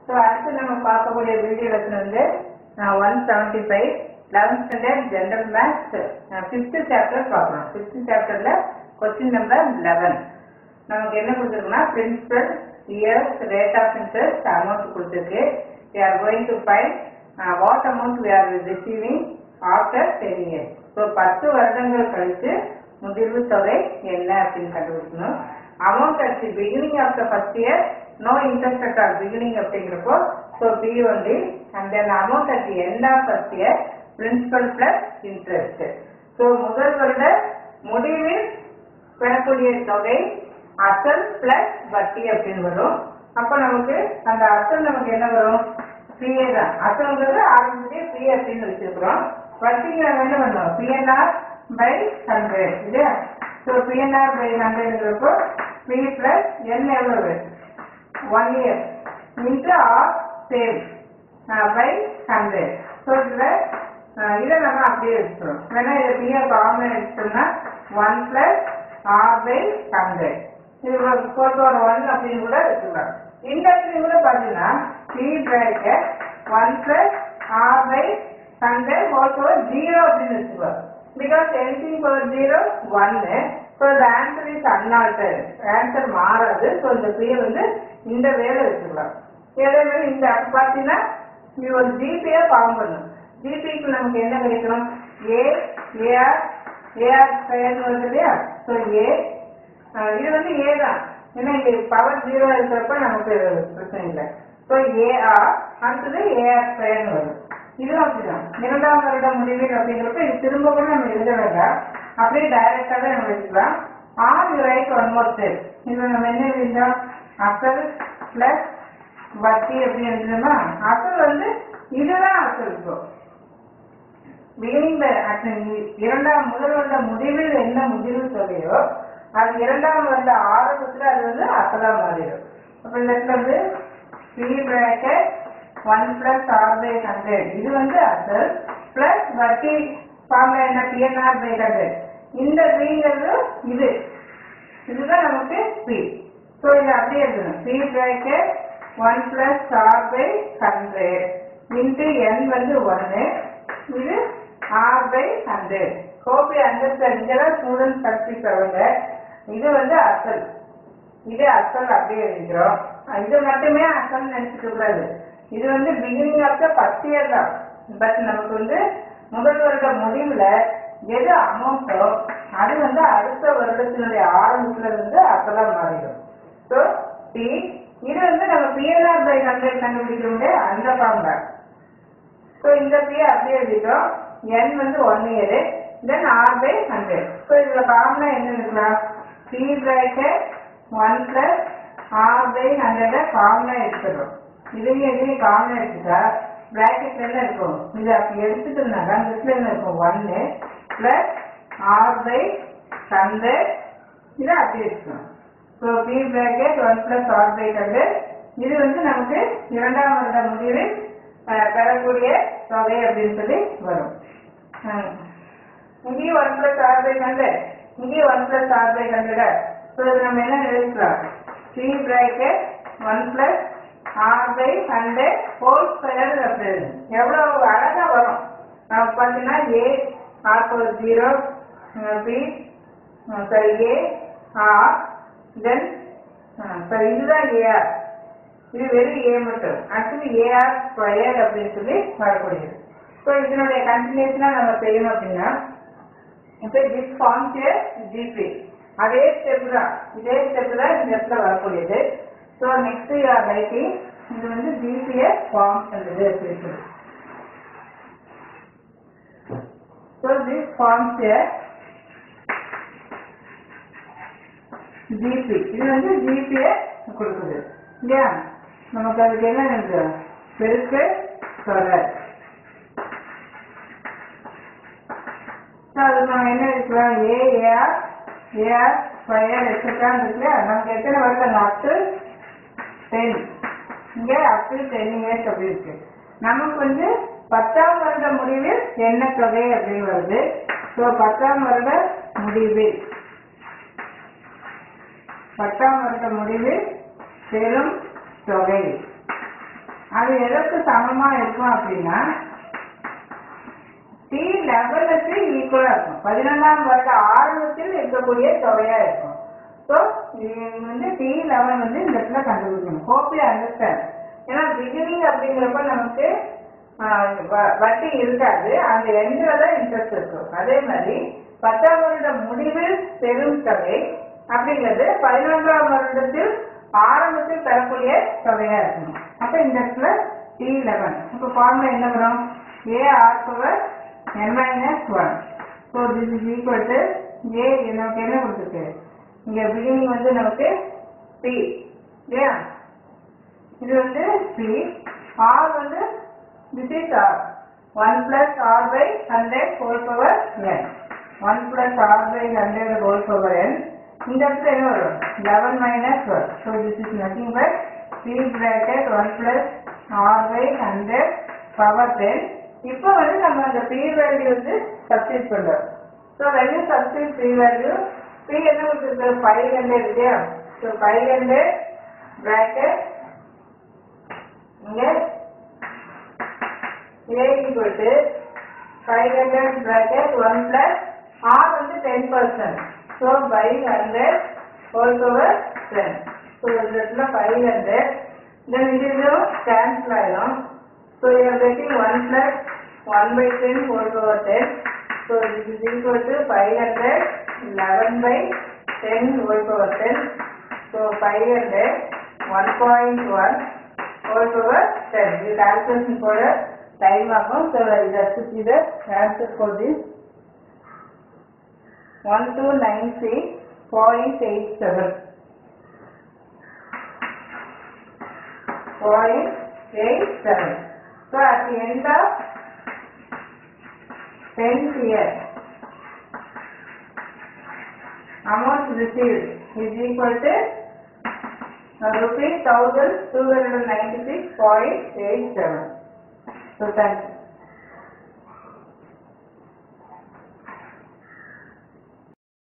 So அடுத்து நம்ம பார்க்கக்கூடிய வீடியோ லெசன் வந்து one seventy five eleventh standard general maths fifth chapter பார்க்கலாம் ஃபிஃப்த்து சாப்டரில் கொஸ்டின் நம்பர் லெவன் நமக்கு என்ன கொடுத்துருக்குன்னா principal years rate of interest amount கொடுத்துருக்கு we are going to find uh, what amount we are receiving after 10 years so பத்து வருடங்கள் கழித்து முதிர்வு தொகை என்ன அப்படின்னு கண்டுபிடிக்கணும் amount at the beginning of the first year no interest at all beginning அப்படிங்கிறப்போ so P only and then amount at the end of first year principal plus interest so முதல் வருட முடிவில் பெறக்கூடிய தொகை அசல் பிளஸ் வட்டி அப்படின்னு வரும் அப்போ நமக்கு அந்த அசல் நமக்கு என்ன வரும் பிஏ தான் அசல்ங்கிறது ஆரம்பத்திலே பி அப்படின்னு வச்சிருக்கிறோம் வட்டிக்கு நம்ம என்ன பண்ணுவோம் பிஎன்ஆர் பை ஹண்ட்ரட் இல்லையா ஸோ பிஎன்ஆர் பை ஹண்ட்ரட்ங்கிறப்போ பி பிளஸ் என் எவ்வளவு one year into R same by hundred so இதில் இதை நம்ம அப்படியே வச்சுக்கிறோம் வேணா இதை பிஏ காமன் எடுத்தோம்னா one plus R by hundred இது ஃபோர் பவர் ஒன் அப்படின்னு கூட வச்சுக்கலாம் இந்த இடத்துல கூட பார்த்தீங்கன்னா P bracket one plus R by hundred whole power zero அப்படின்னு வச்சுக்கலாம் பிகாஸ் எல்சிங் பவர் ஜீரோ ஒன்னு so the answer is unaltered answer மாறாது ஸோ இந்த பியை வந்து இந்த வேலை வச்சுக்கலாம் இதே மாதிரி இந்த பார்த்தீங்கன்னா இது ஒரு ஜிபியை ஃபார்ம் பண்ணும் ஜிபிக்கு நமக்கு என்ன கிடைக்கணும் ஏ ஏஆர் ஏஆர் ஸ்கொயர்னு வருது இல்லையா ஸோ ஏ இது வந்து ஏ தான் ஏன்னா இங்க பவர் ஜீரோ இருக்கிறப்ப நமக்கு பிரச்சனை இல்லை ஸோ ஏஆர் அடுத்தது ஏஆர் ஸ்கொயர்னு வரும் இதுவும் அப்படிதான் இரண்டாம் வருட முடிவில் அப்படிங்கிறப்ப இது திரும்ப கூட நம்ம எழுத வேண்டாம் அப்படியே டைரக்டாவே நம்ம எழுதலாம் are you right one more step இதுல நம்ம என்ன எழுதலாம் அசல் பிளஸ் வட்டி எப்படி எழுதணுமா அசல் வந்து இதுதான் அசல் இப்போ பிகினிங் இரண்டாம் முதல் வருட முடிவில் என்ன முடிவு தொகையோ அது இரண்டாம் வருட ஆரம்பத்துல அது வந்து அசலா மாறிடும் அப்ப இந்த இடத்துல வந்து P bracket one plus R by hundred இது வந்து அசல் பிளஸ் வட்டி ஃபார்ம்ல என்ன பிஎன்ஆர் பை ஹண்ட்ரட் இந்த பிங்கிறது இது இதுதான் நமக்கு பி ஸோ இது அப்படியே எழுதணும் P bracket one plus R by hundred into N வந்து ஒன்று இது ஆர் பை ஹண்ட்ரட் கோபி அண்டர்ஸ்டாண்ட் இதெல்லாம் ஸ்டூடெண்ட்ஸ் கற்பிக்கிறவங்க இது வந்து அசல் இது அசல் அப்படியே எழுதிக்கிறோம் இது மட்டுமே அசல் நினைச்சிட்டு கூடாது இது வந்து beginning of the first year தான் பட் நமக்கு வந்து முதல் வருட முடிவுல எது அமௌண்ட்டோ அது வந்து அடுத்த வருடத்தினுடைய ஆரம்பத்துல இருந்து அசலா மாறிடும் ஸோ பி இது வந்து நம்ம பிஎன்ஆர் பை ஹண்ட்ரட் கண்டுபிடிக்க முடியாது அந்த ஃபார்ம் தான் ஸோ இந்த பி அப்படியே எழுதிட்டோம் என் வந்து one year then R by hundred so இதில் ஃபார்முலா என்ன இருக்கலாம் P bracket one plus R by ஹண்ட்ரடை ஃபார்முலா எடுத்துடுறோம் இதையும் இதையும் காமனாக எடுத்துட்டா பிராக்கெட்ல என்ன இருக்கும் இது அப்படி எடுத்துட்டோம்னாக்கா அந்த இடத்துல என்ன இருக்கும் ஒன்னு பிளஸ் ஆர் பை ஹண்ட்ரட் இதை அப்படியே எடுத்துக்கணும் so P bracket one plus R by hundred இது வந்து நமக்கு இரண்டாம் வருட முடிவில் அஹ், பெறக்கூடிய தொகை அப்படின்னு சொல்லி வரும் ஹம். இங்கேயும் one plus R by hundred இங்கேயும் one plus R by hundred so இது நம்ம என்ன எழுதிக்கலாம் C bracket one plus R by hundred whole square அப்படின்னு எவ்வளோ அழகாக வரும் நமக்கு பார்த்தீங்கன்னா A R power zero P சரி ஏ ஆர் தென் சரி இதுதான் ஏஆர் இது வெறும் ஏ மட்டும் ஆக்சுவலி ஏஆர் ஸ்கொயர் அப்படின்னு சொல்லி வரக்கூடியது ஸோ இதனுடைய கண்டினியூஷனாக நம்ம செய்யணும் அப்படின்னா இப்போ திஸ் ஃபார்ம்ஸ் ஏ ஜிபி அதே ஸ்டெப் தான் இதே ஸ்டெப் தான் இந்த இடத்துல வரக்கூடியது ஸோ நெக்ஸ்ட் யார் ரைட்டிங் இது வந்து ஜிபிஏ ஃபார்ம் சொல்லுது அப்படின்னு சொல்லி so this forms a GP இது வந்து ஜிபிஏ கொடுக்குது இல்லையா நமக்கு அதுக்கு என்ன இருக்கு பெருக்கு தொடர் ஸோ அது நம்ம என்ன எடுக்கலாம் ஏஆர் ஏஆர் ஸ்கொயர் எக்ஸட்ரான்னு இருக்கு நமக்கு எத்தனை வருது அப் டு டென் இங்கே அப் டு டென் இயர்ஸ் அப்படி இருக்கு நமக்கு வந்து பத்தாம் வருட முடிவில் என்ன தொகை அப்படின்னு வருது ஸோ பத்தாம் வருட முடிவில் பத்தாம் வருட முடிவில் பெரும் தொகை அது எதற்கு சமமா இருக்கும் அப்படின்னா டி லெவலுக்கு ஈக்குவலா இருக்கும் பதினொன்றாம் வருட ஆரம்பத்தில் இருக்கக்கூடிய தொகையா இருக்கும் ஸோ வந்து டி லெவன் வந்து இந்த இடத்துல கண்டுபிடிக்கணும் ஹோப் யூ அண்டர்ஸ்டாண்ட் ஏன்னா பிகினிங் அப்படிங்கிறப்ப நமக்கு ஆஹ், வ- வட்டி இருக்காது அந்த எண்ணில் தான் இன்ட்ரெஸ்ட் இருக்கும் அதே மாதிரி பத்தாம் வருட முடிவில் பெரும் தொகை அப்படிங்கிறது பதினொன்றாம் வருடத்தில் ஆரம்பத்தில் பெறக்கூடிய தொகையா இருக்கணும் அப்ப இந்த இடத்துல டி லெவன் இப்போ ஃபார்முலா என்ன வரும் A R power n minus one so this is equal to A நமக்கு என்ன கொடுத்துருக்கு இங்க பிகினிங் வந்து நமக்கு பி இல்லையா இது வந்து பி ஆர் வந்து this is R one plus R by hundred whole power N one plus R by hundred whole power N இந்த இடத்துல என்ன வரும் eleven minus one so this is nothing but P bracket one plus R by hundred power ten இப்போ வந்து நம்ம அந்த P value வந்து substitute பண்றோம் so when you substitute P value P என்ன கொடுத்துருக்கு ஃபைவ் ஹண்ட்ரட் இல்லையா ஸோ ஃபைவ் ஹண்ட்ரட் பிராக்கெட் இங்கே A equal to 500 bracket 1 plus R வந்து 10%. So by 100 whole power 10. So இந்த இடத்துல 500. Then இது இதுவும் cancel ஆயிடும். So you are getting 1 plus 1 by 10 whole power 10. So this is equal to 500 11 by 10 whole power 10. So 500 1.1 whole power 10. இது calculation போட time ஆகும். So I just see the answer for this. 1296.87. 0.87. So at the end of 10th year, amount received is equal to uh, rupees 1296.87. So thank you.